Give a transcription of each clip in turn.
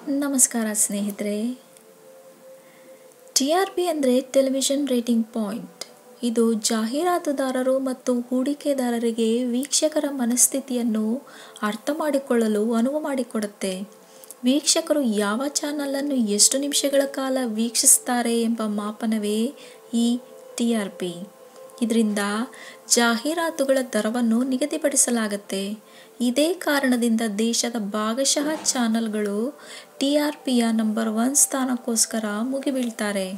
ನಮಸ್ಕಾರ ಸ್ನೇಹಿತರೆ T R P ಅಂದರೆ ಟೆಲಿವಿಷನ್ ರೇಟಿಂಗ್ ಪಾಯಿಂಟ್ ಇದು ಜಾಹೀರಾತುದಾರರು ಮತ್ತು ಹೂಡಿಕೆದಾರರಿಗೆ ವೀಕ್ಷಕರ ಮನಸ್ಥಿತಿಯನ್ನು ಅರ್ಥ ಮಾಡಿಕೊಳ್ಳಲು ಅನುವು ಮಾಡಿಕೊಡುತ್ತೆ ವೀಕ್ಷಕರು ಯಾವ ಚಾನಲನ್ನು ಎಷ್ಟು ನಿಮಿಷಗಳ ಕಾಲ ವೀಕ್ಷಿಸ್ತಾರೆ ಎಂಬ ಮಾಪನವೇ ಈ ಟಿ ಆರ್ ಪಿ ಇದರಿಂದ ಜಾಹೀರಾತುಗಳ ದರವನ್ನು ನಿಗದಿಪಡಿಸಲಾಗುತ್ತೆ ಇದೇ ಕಾರಣದಿಂದ ದೇಶದ ಭಾಗಶಃ ಚಾನಲ್ಗಳು ಟಿ ಆರ್ ಪಿಯ ನಂಬರ್ ಒನ್ ಸ್ಥಾನಕ್ಕೋಸ್ಕರ ಮುಗಿಬೀಳ್ತಾರೆ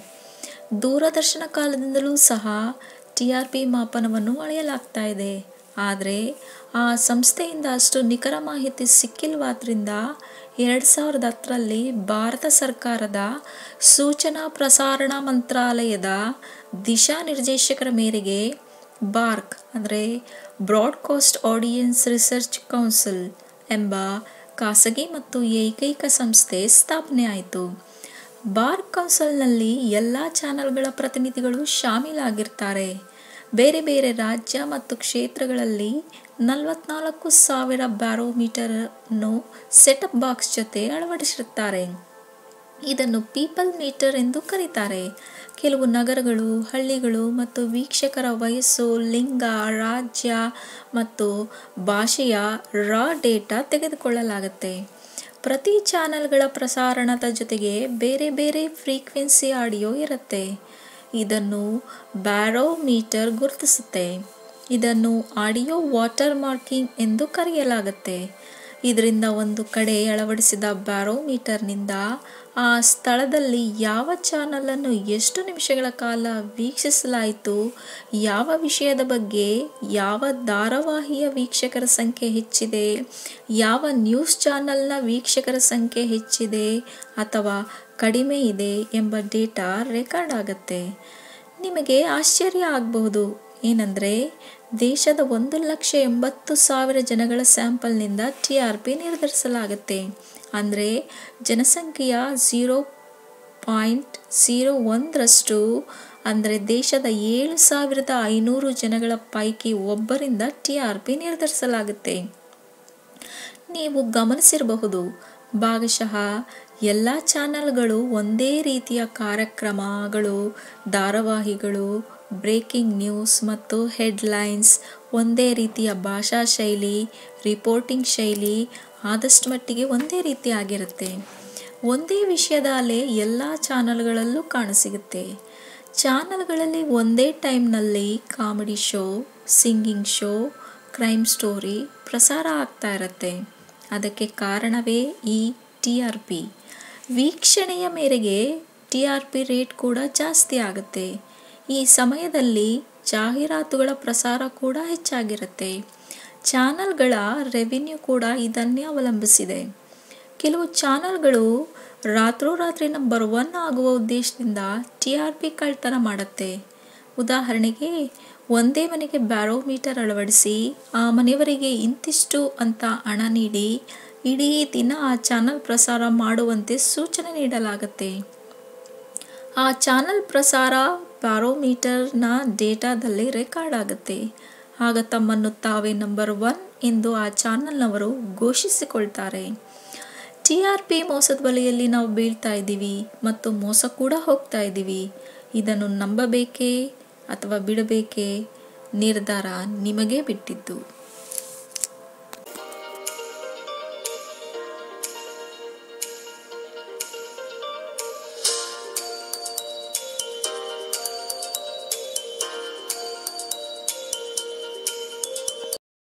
ದೂರದರ್ಶನ ಕಾಲದಿಂದಲೂ ಸಹ ಟಿ ಆರ್ ಪಿ ಮಾಪನವನ್ನು ಅಳೆಯಲಾಗ್ತಾ ಇದೆ ಆದರೆ ಆ ಸಂಸ್ಥೆಯಿಂದ ಅಷ್ಟು ನಿಖರ ಮಾಹಿತಿ ಸಿಕ್ಕಿಲ್ವಾದ್ರಿಂದ ಎರಡು ಸಾವಿರದ ಹತ್ತರಲ್ಲಿ ಭಾರತ ಸರ್ಕಾರದ ಸೂಚನಾ ಪ್ರಸಾರಣ ಮಂತ್ರಾಲಯದ ದಿಶಾ ನಿರ್ದೇಶಕರ ಮೇರೆಗೆ ಬಾರ್ಕ್ ಅಂದರೆ ಬ್ರಾಡ್ಕಾಸ್ಟ್ ಆಡಿಯನ್ಸ್ ರಿಸರ್ಚ್ ಕೌನ್ಸಿಲ್ ಎಂಬ ಖಾಸಗಿ ಮತ್ತು ಏಕೈಕ ಸಂಸ್ಥೆ ಸ್ಥಾಪನೆ ಆಯಿತು ಬಾರ್ ಕೌನ್ಸಿಲ್ನಲ್ಲಿ ಎಲ್ಲ ಚಾನಲ್ಗಳ ಪ್ರತಿನಿಧಿಗಳು ಶಾಮೀಲಾಗಿರ್ತಾರೆ ಬೇರೆ ಬೇರೆ ರಾಜ್ಯ ಮತ್ತು ಕ್ಷೇತ್ರಗಳಲ್ಲಿ ನಲವತ್ನಾಲ್ಕು ಸಾವಿರ ಬ್ಯಾರೋಮೀಟರನ್ನು ಸೆಟಪ್ ಬಾಕ್ಸ್ ಜೊತೆ ಅಳವಡಿಸಿರುತ್ತಾರೆ ಇದನ್ನು ಪೀಪಲ್ ಮೀಟರ್ ಎಂದು ಕರೀತಾರೆ ಕೆಲವು ನಗರಗಳು ಹಳ್ಳಿಗಳು ಮತ್ತು ವೀಕ್ಷಕರ ವಯಸ್ಸು ಲಿಂಗ ರಾಜ್ಯ ಮತ್ತು ಭಾಷೆಯ ರಾ ಡೇಟಾ ತೆಗೆದುಕೊಳ್ಳಲಾಗುತ್ತೆ ಪ್ರತಿ ಚಾನೆಲ್ಗಳ ಪ್ರಸಾರಣದ ಜೊತೆಗೆ ಬೇರೆ ಬೇರೆ ಫ್ರೀಕ್ವೆನ್ಸಿ ಆಡಿಯೋ ಇರುತ್ತೆ ಇದನ್ನು ಬ್ಯಾರೋಮೀಟರ್ ಗುರುತಿಸುತ್ತೆ ಇದನ್ನು ಆಡಿಯೋ ವಾಟರ್ ಮಾರ್ಕಿಂಗ್ ಎಂದು ಕರೆಯಲಾಗುತ್ತೆ ಇದರಿಂದ ಒಂದು ಕಡೆ ಅಳವಡಿಸಿದ ಬ್ಯಾರೋಮೀಟರ್ನಿಂದ ಆ ಸ್ಥಳದಲ್ಲಿ ಯಾವ ಚಾನಲನ್ನು ಎಷ್ಟು ನಿಮಿಷಗಳ ಕಾಲ ವೀಕ್ಷಿಸಲಾಯಿತು ಯಾವ ವಿಷಯದ ಬಗ್ಗೆ ಯಾವ ಧಾರಾವಾಹಿಯ ವೀಕ್ಷಕರ ಸಂಖ್ಯೆ ಹೆಚ್ಚಿದೆ ಯಾವ ನ್ಯೂಸ್ ಚಾನಲ್ನ ವೀಕ್ಷಕರ ಸಂಖ್ಯೆ ಹೆಚ್ಚಿದೆ ಅಥವಾ ಕಡಿಮೆ ಇದೆ ಎಂಬ ಡೇಟಾ ರೆಕಾರ್ಡ್ ಆಗುತ್ತೆ ನಿಮಗೆ ಆಶ್ಚರ್ಯ ಆಗಬಹುದು ಏನಂದರೆ ದೇಶದ ಒಂದು ಲಕ್ಷ ಎಂಬತ್ತು ಸಾವಿರ ಜನಗಳ ಸ್ಯಾಂಪಲ್ನಿಂದ ಟಿ ಆರ್ ಪಿ ನಿರ್ಧರಿಸಲಾಗುತ್ತೆ ಅಂದರೆ ಜನಸಂಖ್ಯೆಯ ಝೀರೋ ಪಾಯಿಂಟ್ ಝೀರೋ ಒಂದರಷ್ಟು ಅಂದರೆ ದೇಶದ ಏಳು ಸಾವಿರದ ಐನೂರು ಜನಗಳ ಪೈಕಿ ಒಬ್ಬರಿಂದ ಟಿ ಆರ್ ಪಿ ನಿರ್ಧರಿಸಲಾಗುತ್ತೆ ನೀವು ಗಮನಿಸಿರಬಹುದು ಭಾಗಶಃ ಎಲ್ಲ ಚಾನಲ್ಗಳು ಒಂದೇ ರೀತಿಯ ಕಾರ್ಯಕ್ರಮಗಳು ಧಾರಾವಾಹಿಗಳು ಬ್ರೇಕಿಂಗ್ ನ್ಯೂಸ್ ಮತ್ತು ಹೆಡ್ಲೈನ್ಸ್ ಒಂದೇ ರೀತಿಯ ಭಾಷಾ ಶೈಲಿ ರಿಪೋರ್ಟಿಂಗ್ ಶೈಲಿ ಆದಷ್ಟು ಮಟ್ಟಿಗೆ ಒಂದೇ ರೀತಿಯಾಗಿರುತ್ತೆ ಒಂದೇ ವಿಷಯದ ಅಲೆ ಎಲ್ಲ ಚಾನಲ್ಗಳಲ್ಲೂ ಕಾಣಸಿಗುತ್ತೆ ಚಾನಲ್ಗಳಲ್ಲಿ ಒಂದೇ ಟೈಮ್ನಲ್ಲಿ comedy show singing show crime story ಪ್ರಸಾರ ಆಗ್ತಾ ಇರುತ್ತೆ ಅದಕ್ಕೆ ಕಾರಣವೇ ಈ ಟಿ ಆರ್ ಪಿ ವೀಕ್ಷಣೆಯ ಮೇರೆಗೆ ಟಿ ಆರ್ ಪಿ ರೇಟ್ ಕೂಡ ಜಾಸ್ತಿ ಆಗುತ್ತೆ ಈ ಸಮಯದಲ್ಲಿ ಜಾಹೀರಾತುಗಳ ಪ್ರಸಾರ ಕೂಡ ಹೆಚ್ಚಾಗಿರುತ್ತೆ ಚಾನಲ್ಗಳ ರೆವಿನ್ಯೂ ಕೂಡ ಇದನ್ನೇ ಅವಲಂಬಿಸಿದೆ ಕೆಲವು ಚಾನಲ್ಗಳು ರಾತ್ರೋರಾತ್ರಿ ನಂಬರ್ ಒನ್ ಆಗುವ ಉದ್ದೇಶದಿಂದ ಟಿ ಆರ್ ಪಿ ಕಳ್ತನ ಮಾಡುತ್ತೆ ಉದಾಹರಣೆಗೆ ಒಂದೇ ಮನೆಗೆ ಬ್ಯಾರೋಮೀಟರ್ ಅಳವಡಿಸಿ ಆ ಮನೆಯವರಿಗೆ ಇಂತಿಷ್ಟು ಅಂತ ಹಣ ನೀಡಿ ಇಡೀ ದಿನ ಆ ಚಾನಲ್ ಪ್ರಸಾರ ಮಾಡುವಂತೆ ಸೂಚನೆ ನೀಡಲಾಗುತ್ತೆ ಆ ಚಾನಲ್ ಪ್ರಸಾರ ಬ್ಯಾರೋಮೀಟರ್ನ ಡೇಟಾದಲ್ಲಿ ರೆಕಾರ್ಡ್ ಆಗುತ್ತೆ ಆಗ ತಮ್ಮನ್ನು ತಾವೇ ನಂಬರ್ ಒನ್ ಎಂದು ಆ ಚಾನಲ್ನವರು ಘೋಷಿಸಿಕೊಳ್ತಾರೆ ಟಿ ಆರ್ ಪಿ ಮೋಸದ ಬಲೆಯಲ್ಲಿ ನಾವು ಬೀಳ್ತಾ ಇದ್ದೀವಿ ಮತ್ತು ಮೋಸ ಕೂಡ ಹೋಗ್ತಾ ಇದ್ದೀವಿ ಇದನ್ನು ನಂಬಬೇಕೇ ಅಥವಾ ಬಿಡಬೇಕೇ ನಿರ್ಧಾರ ನಿಮಗೇ ಬಿಟ್ಟಿದ್ದು